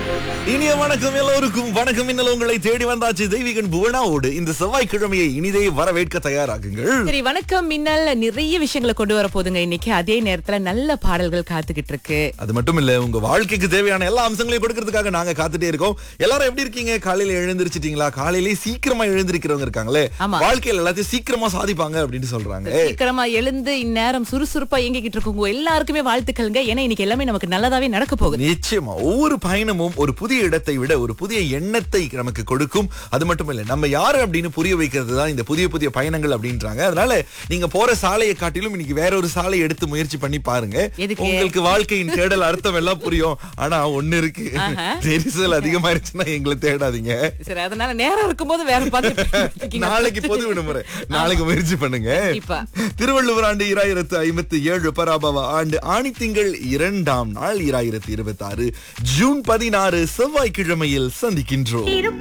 இனிய வணக்கம் எல்லோருக்கும் வணக்கம் இன்னல் உங்களை தேடி வந்தாச்சு தெய்வீகன் புவனாவோடு இந்த செவ்வாய்க்கிழமையை இனிதே வரவேற்க தயாராகுங்கள் சரி வணக்கம் மின்னல் நிறைய விஷயங்களை கொண்டு வர போதுங்க இன்னைக்கு அதே நேரத்துல நல்ல பாடல்கள் காத்துக்கிட்டு இருக்கு அது மட்டும் இல்ல உங்க வாழ்க்கைக்கு தேவையான எல்லா அம்சங்களையும் கொடுக்கறதுக்காக நாங்க காத்துட்டே இருக்கோம் எல்லாரும் எப்படி இருக்கீங்க காலையில எழுந்திருச்சிட்டீங்களா காலையிலேயே சீக்கிரமா எழுந்திருக்கிறவங்க இருக்காங்களே ஆமா. வாழ்க்கையில எல்லாத்தையும் சீக்கிரமா சாதிப்பாங்க அப்படின்னு சொல்றாங்க சீக்கிரமா எழுந்து இந்நேரம் சுறுசுறுப்பா இயங்கிக்கிட்டு இருக்கவங்க எல்லாருக்குமே வாழ்த்துக்கள்ங்க ஏன்னா இன்னைக்கு எல்லாமே நமக்கு நல்லதாவே நடக்க போகுது நிச்சயமா ஒவ்வொரு பயணமும் ஒரு புதிய இடத்தை விட ஒரு புதிய எண்ணத்தை நமக்கு கொடுக்கும் அது மட்டும் இல்ல நம்ம யாரு அப்படின்னு புரிய வைக்கிறது தான் இந்த புதிய புதிய பயணங்கள் அப்படின்றாங்க அதனால நீங்க போற சாலையை காட்டிலும் இன்னைக்கு வேற ஒரு சாலை எடுத்து முயற்சி பண்ணி பாருங்க எதுக்கு? உங்களுக்கு வாழ்க்கையின் தேடல் அர்த்தம் எல்லாம் புரியும் ஆனா ஒண்ணு இருக்கு ஆஹா. நெரிசல் அதிகமாயிருச்சுன்னா எங்களை தேடாதீங்க சரி அதனால நேரம் இருக்கும்போது வேற பார்த்து நாளைக்கு பொது விடுமுறை நாளைக்கு முயற்சி பண்ணுங்க கண்டிப்பா. திருவள்ளுவர் ஆண்டு இராயிரத்து ஐம்பத்தி ஏழு பராபவ ஆண்டு ஆணி திங்கள் இரண்டாம் நாள் இராயிரத்து இருபத்தி ஆறு ஜூன் பதினாறு செவ்வாய்க்கிழமையில் சந்திக்கின்றோம்